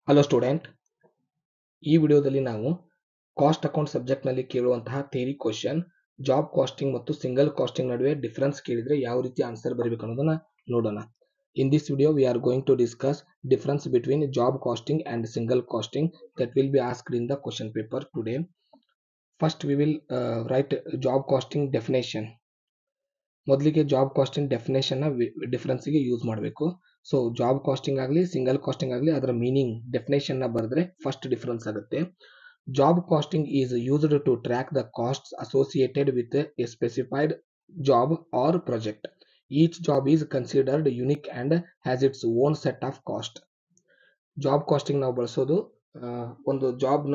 hello student ಈ ವಿಡಿಯೋದಲ್ಲಿ ನಾವು ಕಾಸ್ಟ್ ಅಕೌಂಟ್ ಸಬ್ಜೆಕ್ಟ್ನಲ್ಲಿ ಕೇಳುವಂತಹ ಥೇರಿ ಕ್ವಶನ್ ಜಾಬ್ ಕಾಸ್ಟಿಂಗ್ ಮತ್ತು ಸಿಂಗಲ್ ಕಾಸ್ಟಿಂಗ್ ನಡುವೆ ಡಿಫರೆನ್ಸ್ ಕೇಳಿದರೆ ಯಾವ ರೀತಿ ಆನ್ಸರ್ ಬರಬೇಕು ಅನ್ನೋದನ್ನ ನೋಡೋಣ in this video we are going to discuss difference between job costing and single costing that will be asked in the question paper today first we will write job costing definition ಮೊದಲಿಗೆ job costing ಡೆಫಿನೇಷನ್ನ ಡಿಫ್ರೆನ್ಸಿಗೆ use ಮಾಡಬೇಕು so job costing ಆಗಲಿ single costing ಆಗಲಿ ಅದರ meaning ಡೆಫಿನೇಷನ್ನ ಬರೆದ್ರೆ first difference ಆಗುತ್ತೆ job costing is used to track the costs associated with a specified job or project each job is considered unique and has its own set of cost job costing ನಾವು ಬಳಸೋದು ಒಂದು ಜಾಬ್ನ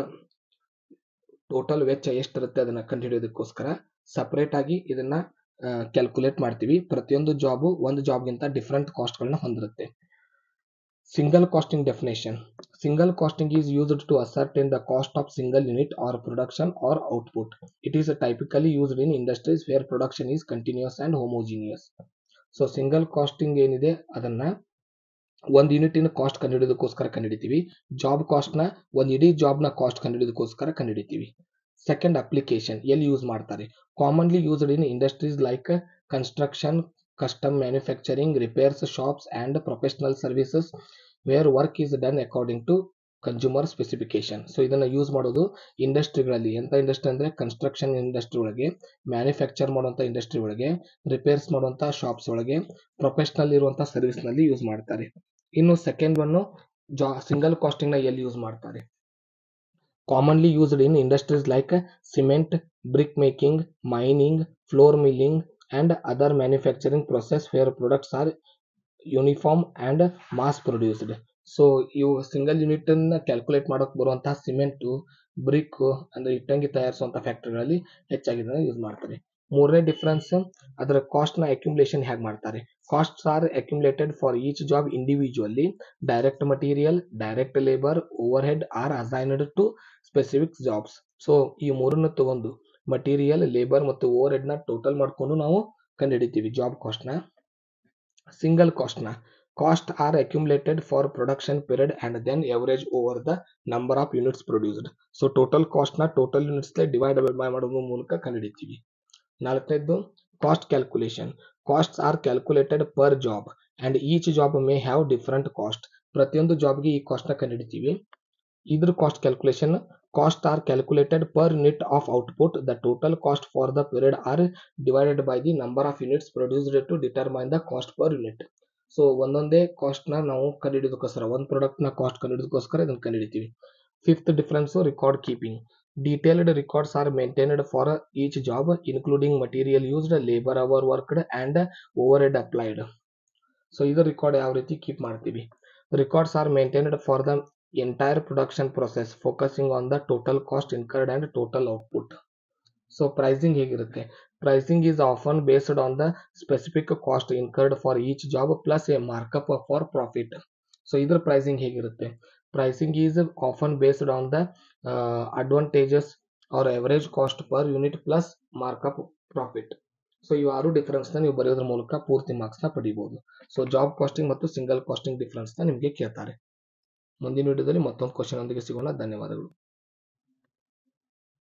total ವೆಚ್ಚ ಎಷ್ಟಿರುತ್ತೆ ಅದನ್ನು ಕಂಡುಹಿಡಿಯೋದಕ್ಕೋಸ್ಕರ separate ಆಗಿ ಇದನ್ನ calculate ಮಾಡ್ತೀವಿ ಪ್ರತಿಯೊಂದು ಜಾಬು ಒಂದು ಜಾಬ್ಗಿಂತ ಡಿಫ್ರೆಂಟ್ ಕಾಸ್ಟ್ಗಳನ್ನ ಹೊಂದಿರುತ್ತೆ single costing definition single costing is used to ascertain in the cost of single unit or production or output it is typically used in industries where production is continuous and homogeneous so single costing ಏನಿದೆ ಅದನ್ನ ಒಂದು ಯೂನಿಟಿನ cost ಕಂಡುಹಿಡಿಯೋದಕ್ಕೋಸ್ಕರ ಕಂಡುಹಿಡಿತೀವಿ job ಕಾಸ್ಟ್ನ ಒಂದು ಇಡೀ ಜಾಬ್ನ cost ಕಂಡುಹಿಡಿಯೋದಕ್ಕೋಸ್ಕರ ಕಂಡುಹಿಡಿತೀವಿ ಸೆಕೆಂಡ್ ಅಪ್ಲಿಕೇಶನ್ ಎಲ್ಲಿ ಯೂಸ್ ಮಾಡ್ತಾರೆ commonly used in industries like construction custom manufacturing repairs shops and professional services where work is done according to consumer specification so ಇದನ್ನು ಯೂಸ್ ಮಾಡೋದು ಇಂಡಸ್ಟ್ರಿಗಳಲ್ಲಿ ಎಂಥ ಇಂಡಸ್ಟ್ರಿ ಅಂದರೆ ಕನ್ಸ್ಟ್ರಕ್ಷನ್ ಇಂಡಸ್ಟ್ರಿ ಒಳಗೆ ಮ್ಯಾನುಫ್ಯಾಕ್ಚರ್ ಮಾಡುವಂಥ ಇಂಡಸ್ಟ್ರಿ ಒಳಗೆ ರಿಪೇರ್ಸ್ ಮಾಡುವಂಥ ಶಾಪ್ಸ್ ಒಳಗೆ ಪ್ರೊಫೆಷ್ನಲ್ ಇರುವಂಥ ಸರ್ವಿಸ್ನಲ್ಲಿ ಯೂಸ್ ಮಾಡ್ತಾರೆ ಇನ್ನು ಸೆಕೆಂಡ್ ಒನ್ನು ಜಾ ಸಿಂಗಲ್ ಕಾಸ್ಟಿಂಗ್ನ ಎಲ್ಲಿ ಯೂಸ್ ಮಾಡ್ತಾರೆ commonly used in industries like cement brick making mining flour milling and other manufacturing process where products are uniform and mass produced so ಇವು ಸಿಂಗಲ್ ಯೂನಿಟನ್ನು ಕ್ಯಾಲ್ಕುಲೇಟ್ ಮಾಡೋಕೆ ಬರುವಂತಹ ಸಿಮೆಂಟು ಬ್ರಿಕ್ ಅಂದರೆ ಇಟ್ಟಂಗಿ ತಯಾರಿಸುವಂಥ ಫ್ಯಾಕ್ಟ್ರಿಗಳಲ್ಲಿ ಹೆಚ್ಚಾಗಿ ಇದನ್ನು ಯೂಸ್ ಮಾಡ್ತಾರೆ ಮೂರನೇ ಡಿಫ್ರೆನ್ಸ್ ಅದರ ಕಾಸ್ಟ್ನ ಅಕ್ಯುಮುಲೇಷನ್ ಹೇಗೆ ಮಾಡ್ತಾರೆ costs are accumulated for each job individually direct material direct labour overhead are assigned to specific jobs so ಈ ಮೂರನ್ನು ತಗೊಂಡು ಮಟೀರಿಯಲ್ ಲೇಬರ್ ಮತ್ತು ಓವರ್ ಹೆಡ್ನ ಟೋಟಲ್ ಮಾಡಿಕೊಂಡು ನಾವು ಕಂಡುಹಿಡಿತೀವಿ ಜಾಬ್ ಕಾಸ್ಟ್ನ ಸಿಂಗಲ್ ಕಾಸ್ಟ್ನ cost are accumulated for production period and then average over the number of units produced so total ಕಾಸ್ಟ್ನ ಟೋಟಲ್ ಯೂನಿಟ್ಸ್ಲೆ ಡಿವೈಡ್ ಬೈ ಮಾಡೋದ್ರ ಮೂಲಕ ಕಂಡುಹಿಡಿತೀವಿ ನಾಲ್ಕನೇದು cost calculation costs are calculated per job and each job may have different cost ಪ್ರತಿಯೊಂದು ಜಾಬ್ಗೆ ಈ ಕಾಸ್ಟ್ನ ಕಂಡುಹಿಡಿತೀವಿ ಇದ್ರ cost calculation cost are calculated per unit of output the total cost for the period are divided by the number of units produced to determine the cost per unit so ಒಂದೊಂದೇ ಕಾಸ್ಟ್ನ ನಾವು ಕಂಡುಹಿಡಿಯೋದಕ್ಕೋಸ್ಕರ ಒಂದು ಪ್ರಾಡಕ್ಟ್ನ ಕಾಸ್ಟ್ ಕಂಡುಹಿಡಿಯೋದಕ್ಕೋಸ್ಕರ ಇದನ್ನು ಕಂಡುಹಿಡಿತೀವಿ fifth difference record keeping detailed records are maintained for each job including material used labour hour worked and overhead applied so ಇದು ರೆಕಾರ್ಡ್ ಯಾವ ರೀತಿ ಕೀಪ್ ಮಾಡ್ತೀವಿ records are maintained for the entire production process focusing on the total cost incurred and total output so pricing ಹೇಗಿರುತ್ತೆ pricing is often based on the specific cost incurred for each job plus a markup for profit so ಇದ್ರ pricing ಹೇಗಿರುತ್ತೆ pricing is often based on the advantages are average cost per unit plus markup profit so ಇವು ಆರು ಡಿಫ್ರೆನ್ಸ್ನ ನೀವು ಬರೆಯೋದ್ರ ಮೂಲಕ ಪೂರ್ತಿ ಮಾರ್ಕ್ಸ್ನ ಪಡಿಬೋದು ಸೊ ಜಾಬ್ ಕಾಸ್ಟಿಂಗ್ ಮತ್ತು ಸಿಂಗಲ್ ಕಾಸ್ಟಿಂಗ್ ಡಿಫ್ರೆನ್ಸ್ನ ನಿಮಗೆ ಕೇಳ್ತಾರೆ ಮುಂದಿನ ವಿಡಿಯೋದಲ್ಲಿ ಮತ್ತೊಂದು ಕ್ವಶನ್ ಒಂದಿಗೆ ಸಿಗೋಣ ಧನ್ಯವಾದಗಳು